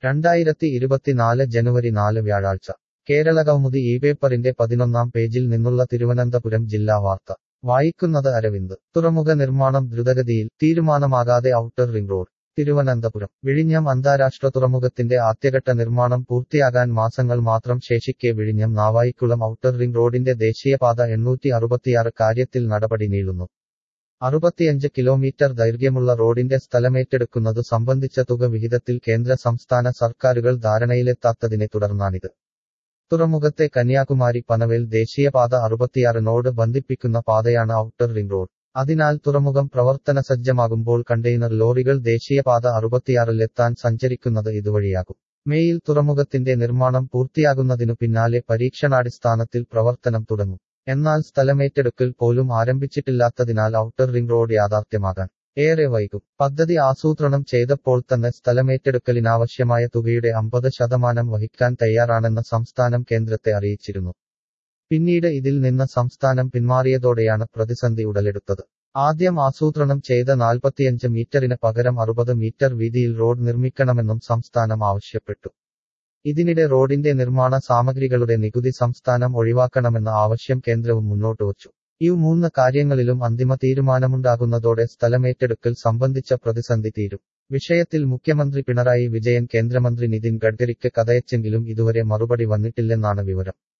രണ്ടായിരത്തി ഇരുപത്തിനാല് ജനുവരി നാല് വ്യാഴാഴ്ച കേരള കൗമുദി ഈ പേപ്പറിന്റെ പതിനൊന്നാം പേജിൽ നിന്നുള്ള തിരുവനന്തപുരം ജില്ലാ വാർത്ത വായിക്കുന്നത് അരവിന്ദ് തുറമുഖ നിർമ്മാണം ദ്രുതഗതിയിൽ തീരുമാനമാകാതെ ഔട്ടർ റിംഗ് റോഡ് തിരുവനന്തപുരം വിഴിഞ്ഞം അന്താരാഷ്ട്ര തുറമുഖത്തിന്റെ ആദ്യഘട്ട നിർമ്മാണം പൂർത്തിയാകാൻ മാസങ്ങൾ മാത്രം ശേഷിക്കെ വിഴിഞ്ഞം നാവായിക്കുളം ഔട്ടർ റിംഗ് റോഡിന്റെ ദേശീയപാത എണ്ണൂറ്റി അറുപത്തിയാറ് കാര്യത്തിൽ നടപടി നീളുന്നു അറുപത്തിയഞ്ച് കിലോമീറ്റർ ദൈർഘ്യമുള്ള റോഡിന്റെ സ്ഥലമേറ്റെടുക്കുന്നതു സംബന്ധിച്ച തുക വിഹിതത്തിൽ കേന്ദ്ര സംസ്ഥാന സർക്കാരുകൾ ധാരണയിലെത്താത്തതിനെ തുടർന്നാണിത് തുറമുഖത്തെ കന്യാകുമാരി പനവേൽ ദേശീയപാത അറുപത്തിയാറിനോട് ബന്ധിപ്പിക്കുന്ന പാതയാണ് ഔട്ടർ റിംഗ് റോഡ് അതിനാൽ തുറമുഖം പ്രവർത്തന സജ്ജമാകുമ്പോൾ കണ്ടെയ്നർ ലോറികൾ ദേശീയപാത അറുപത്തിയാറിലെത്താൻ സഞ്ചരിക്കുന്നത് ഇതുവഴിയാകും മേയിൽ തുറമുഖത്തിന്റെ നിർമ്മാണം പൂർത്തിയാകുന്നതിനു പിന്നാലെ പരീക്ഷണാടിസ്ഥാനത്തിൽ പ്രവർത്തനം തുടങ്ങും എന്നാൽ സ്ഥലമേറ്റെടുക്കൽ പോലും ആരംഭിച്ചിട്ടില്ലാത്തതിനാൽ ഔട്ടർ റിംഗ് റോഡ് യാഥാർത്ഥ്യമാകാൻ ഏറെ വൈകും പദ്ധതി ആസൂത്രണം ചെയ്തപ്പോൾ തന്നെ സ്ഥലമേറ്റെടുക്കലിനാവശ്യമായ തുകയുടെ അമ്പത് ശതമാനം വഹിക്കാൻ തയ്യാറാണെന്ന് സംസ്ഥാനം കേന്ദ്രത്തെ അറിയിച്ചിരുന്നു പിന്നീട് ഇതിൽ നിന്ന് സംസ്ഥാനം പിന്മാറിയതോടെയാണ് പ്രതിസന്ധി ഉടലെടുത്തത് ആദ്യം ആസൂത്രണം ചെയ്ത നാൽപ്പത്തിയഞ്ച് മീറ്ററിന് പകരം അറുപത് മീറ്റർ വീതിയിൽ റോഡ് നിർമ്മിക്കണമെന്നും സംസ്ഥാനം ആവശ്യപ്പെട്ടു ഇതിനിടെ റോഡിന്റെ നിർമ്മാണ സാമഗ്രികളുടെ നികുതി സംസ്ഥാനം ഒഴിവാക്കണമെന്ന ആവശ്യം കേന്ദ്രവും മുന്നോട്ടുവച്ചു ഈ മൂന്ന് കാര്യങ്ങളിലും അന്തിമ തീരുമാനമുണ്ടാകുന്നതോടെ സ്ഥലമേറ്റെടുക്കൽ സംബന്ധിച്ച പ്രതിസന്ധി തീരും വിഷയത്തിൽ മുഖ്യമന്ത്രി പിണറായി വിജയൻ കേന്ദ്രമന്ത്രി നിതിൻ ഗഡ്കരിക്ക് കഥയച്ചെങ്കിലും ഇതുവരെ മറുപടി വന്നിട്ടില്ലെന്നാണ് വിവരം